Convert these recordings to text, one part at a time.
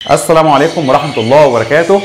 السلام عليكم ورحمة الله وبركاته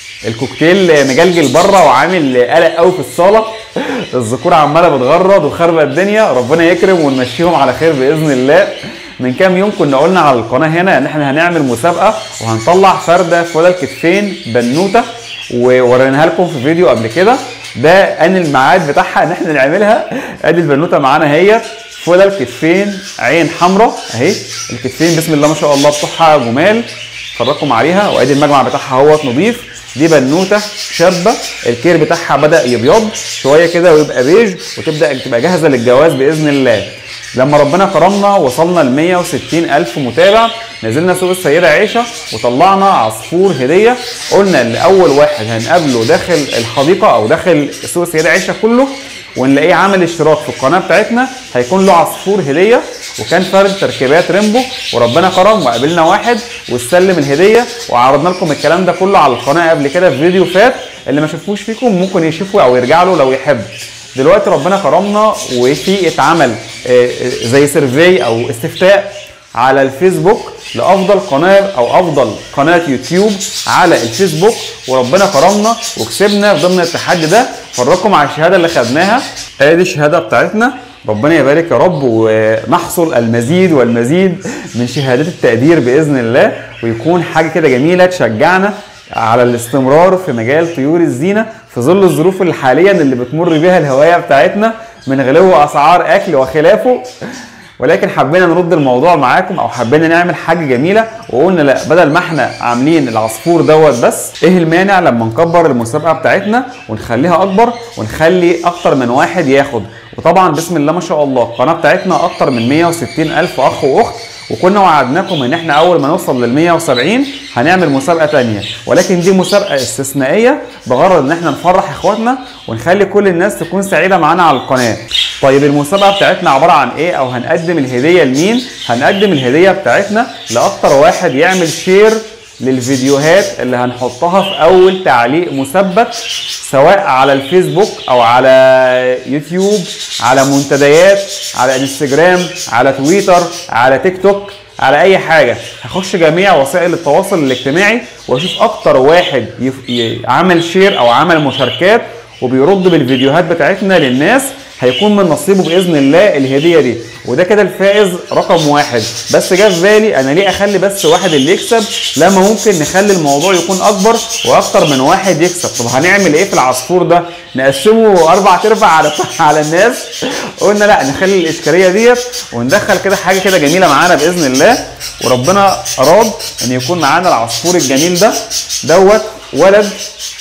الكوكتيل مجلجل بره وعامل قلق قوي في الصالة الذكور عمالة بتغرد وخربة الدنيا ربنا يكرم ونمشيهم على خير بإذن الله من كام يوم كنا قلنا على القناة هنا ان احنا هنعمل مسابقة وهنطلع فردة فولا الكتفين بنوتة ووريناها لكم في فيديو قبل كده ده ان الميعاد بتاعها ان احنا نعملها ادي البنوتة معانا هي فولا الكتفين عين حمراء اهي الكتفين بسم الله ما شاء الله بتوعها جمال اتفرجكم عليها وادي المجمع بتاعها اهوت نظيف دي بنوته شابه الكير بتاعها بدا يبيض شويه كده ويبقى بيج وتبدا تبقى جاهزه للجواز باذن الله لما ربنا كرمنا وصلنا ل 160 الف متابع نزلنا سوق السيده عائشه وطلعنا عصفور هديه قلنا اللي اول واحد هنقابله داخل الحديقه او داخل سوق السيده عائشه كله ونلاقيه عامل اشتراك في القناه بتاعتنا هيكون له عصفور هديه وكان فرد تركيبات ريمبو وربنا كرم وقابلنا واحد واستلم الهديه وعرضنا لكم الكلام ده كله على القناه قبل كده في فيديو فات اللي ما شافوش فيكم ممكن يشوفوا او يرجع له لو يحب دلوقتي ربنا كرمنا وفي اتعمل زي سيرفي او استفتاء على الفيسبوك لافضل قناه او افضل قناه يوتيوب على الفيسبوك وربنا كرمنا وكسبنا ضمن التحدي ده فرجكم على الشهاده اللي خدناها ادي الشهاده بتاعتنا ربنا يبارك يا رب ونحصل المزيد والمزيد من شهادات التقدير باذن الله ويكون حاجه كده جميله تشجعنا على الاستمرار في مجال طيور الزينه في ظل الظروف اللي حاليا اللي بتمر بيها الهوايه بتاعتنا من غلو اسعار اكل وخلافه ولكن حبينا نرد الموضوع معاكم او حبينا نعمل حاجه جميله وقلنا لا بدل ما احنا عاملين العصفور دوت بس ايه المانع لما نكبر المسابقه بتاعتنا ونخليها اكبر ونخلي اكتر من واحد ياخد وطبعا بسم الله ما شاء الله القناه بتاعتنا اكتر من 160 الف اخ واخت وكنا وعدناكم ان احنا اول ما نوصل لل 170 هنعمل مسابقه تانية ولكن دي مسابقه استثنائيه بغرض ان احنا نفرح اخواتنا ونخلي كل الناس تكون سعيده معانا على القناه طيب المسابقه بتاعتنا عباره عن ايه او هنقدم الهديه لمين هنقدم الهديه بتاعتنا لاكتر واحد يعمل شير للفيديوهات اللي هنحطها في اول تعليق مثبت سواء على الفيسبوك او على يوتيوب على منتديات على انستجرام على تويتر على تيك توك على اي حاجه هخش جميع وسائل التواصل الاجتماعي واشوف اكتر واحد يف... عمل شير او عمل مشاركات وبيرد بالفيديوهات بتاعتنا للناس هيكون من نصيبه باذن الله الهديه دي وده كده الفائز رقم واحد بس جه في بالي انا ليه اخلي بس واحد اللي يكسب لما ممكن نخلي الموضوع يكون اكبر واكتر من واحد يكسب طب هنعمل ايه في العصفور ده نقسمه اربع ارباع على على الناس قلنا لا نخلي الاشكاليه ديت وندخل كده حاجه كده جميله معانا باذن الله وربنا اراد ان يكون معانا العصفور الجميل ده دوت ولد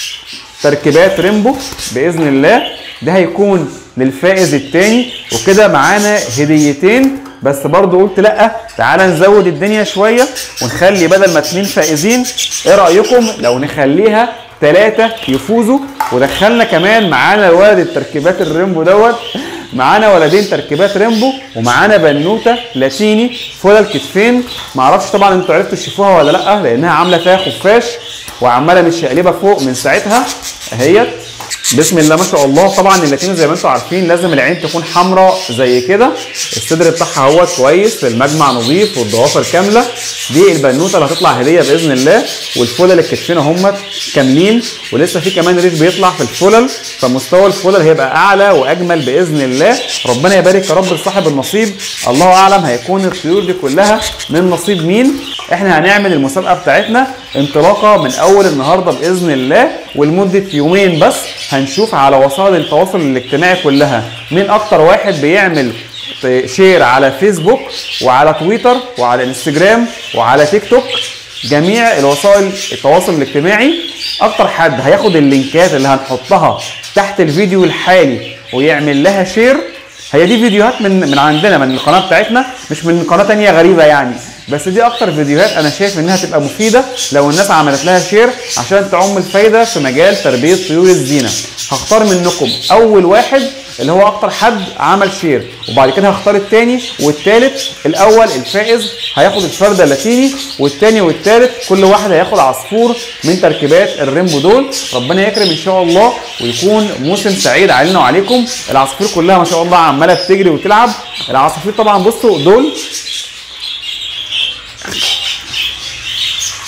تركيبات ريمبو باذن الله ده هيكون للفائز الثاني وكده معانا هديتين بس برضو قلت لا تعالى نزود الدنيا شويه ونخلي بدل ما اتنين فائزين ايه رايكم لو نخليها ثلاثه يفوزوا ودخلنا كمان معانا الولد التركيبات الريمبو دوت معانا ولدين تركيبات ريمبو ومعانا بنوته لاتيني فولا الكتفين معرفش طبعا انتوا عرفتوا تشوفوها ولا لا لانها عامله فيها خفاش وعماله متشقلبه فوق من ساعتها اهيت بسم الله ما شاء الله طبعا اللاتينو زي ما انتم عارفين لازم العين تكون حمراء زي كده الصدر بتاعها هو كويس المجمع نظيف والضوافر كامله دي البنوته اللي هتطلع هديه باذن الله والفلل الكتفين هم كاملين ولسه في كمان ريش بيطلع في الفلل فمستوى الفلل هيبقى اعلى واجمل باذن الله ربنا يبارك يا رب لصاحب النصيب الله اعلم هيكون الطيور دي كلها من نصيب مين احنا هنعمل المسابقه بتاعتنا انطلاقه من اول النهارده باذن الله ولمده يومين بس هنشوف على وسائل التواصل الاجتماعي كلها مين اكتر واحد بيعمل شير على فيسبوك وعلى تويتر وعلى انستجرام وعلى تيك توك جميع الوسائل التواصل الاجتماعي اكتر حد هياخد اللينكات اللي هنحطها تحت الفيديو الحالي ويعمل لها شير هي دي فيديوهات من من عندنا من القناه بتاعتنا مش من قناه تانية غريبه يعني بس دي اكتر فيديوهات انا شايف انها تبقى مفيده لو الناس عملت لها شير عشان تعم الفايده في مجال تربيه طيور الزينه هختار منكم اول واحد اللي هو اكتر حد عمل شير وبعد كده هختار الثاني والثالث الاول الفائز هياخد الفرده اللاتيني والثاني والثالث كل واحد هياخد عصفور من تركيبات الريمبو دول ربنا يكرم ان شاء الله ويكون موسم سعيد علينا وعليكم العصافير كلها ما شاء الله عماله بتجري وتلعب العصافير طبعا بصوا دول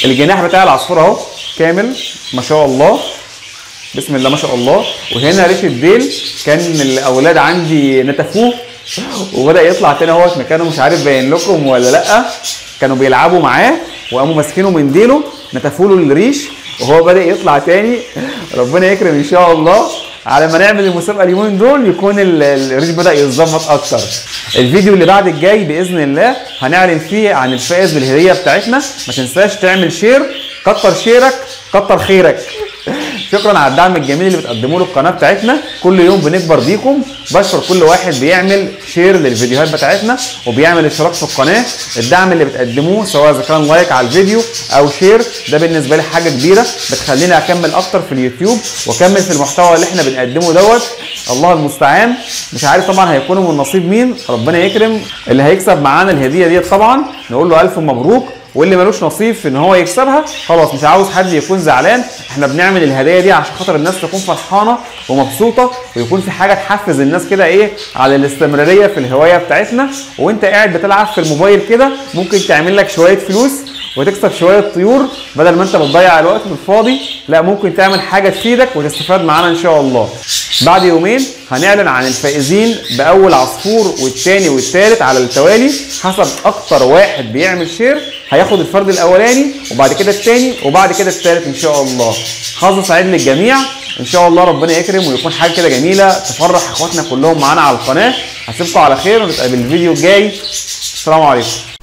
الجناح بتاع العصفور اهو كامل ما شاء الله بسم الله ما شاء الله وهنا ريش الديل كان الاولاد عندي نتفوه وبدا يطلع تاني اهوت مكانه مش عارف باين لكم ولا لا كانوا بيلعبوا معاه وقاموا ماسكينه من ديله نتفوا له الريش وهو بدا يطلع تاني ربنا يكرم ان شاء الله على ما نعمل المسابقه اليومين دول يكون ال- الريش بدا يتظبط اكتر الفيديو اللي بعد الجاي باذن الله هنعلن فيه عن الفائز بالهديه بتاعتنا ما تنساش تعمل شير كتر شيرك كتر خيرك شكرا على الدعم الجميل اللي بتقدموه للقناه بتاعتنا كل يوم بنكبر بيكم بشكر كل واحد بيعمل شير للفيديوهات بتاعتنا وبيعمل اشتراك في القناه الدعم اللي بتقدموه سواء اذا كان لايك على الفيديو او شير ده بالنسبه لي حاجه كبيره بتخليني اكمل اكتر في اليوتيوب واكمل في المحتوى اللي احنا بنقدمه دوت الله المستعان مش عارف طبعا هيكونوا من نصيب مين ربنا يكرم اللي هيكسب معانا الهديه ديت طبعا نقول له الف مبروك واللي ملوش نصيب في ان هو يكسبها خلاص مش عاوز حد يكون زعلان احنا بنعمل الهدايا دي عشان خاطر الناس تكون فرحانه ومبسوطه ويكون في حاجه تحفز الناس كده ايه على الاستمراريه في الهوايه بتاعتنا وانت قاعد بتلعب في الموبايل كده ممكن تعمل لك شويه فلوس وتكسب شويه طيور بدل ما انت بتضيع الوقت في الفاضي لا ممكن تعمل حاجه تفيدك وتستفاد معانا ان شاء الله بعد يومين هنعلن عن الفائزين باول عصفور والتاني والتالت على التوالي حسب اكتر واحد بيعمل شير هياخد الفرد الاولاني وبعد كده التاني وبعد كده التالت ان شاء الله حظ سعيد للجميع ان شاء الله ربنا يكرم ويكون حاجه كده جميله تفرح اخواتنا كلهم معانا على القناه هسيبكم على خير ونتقابل الفيديو الجاي السلام عليكم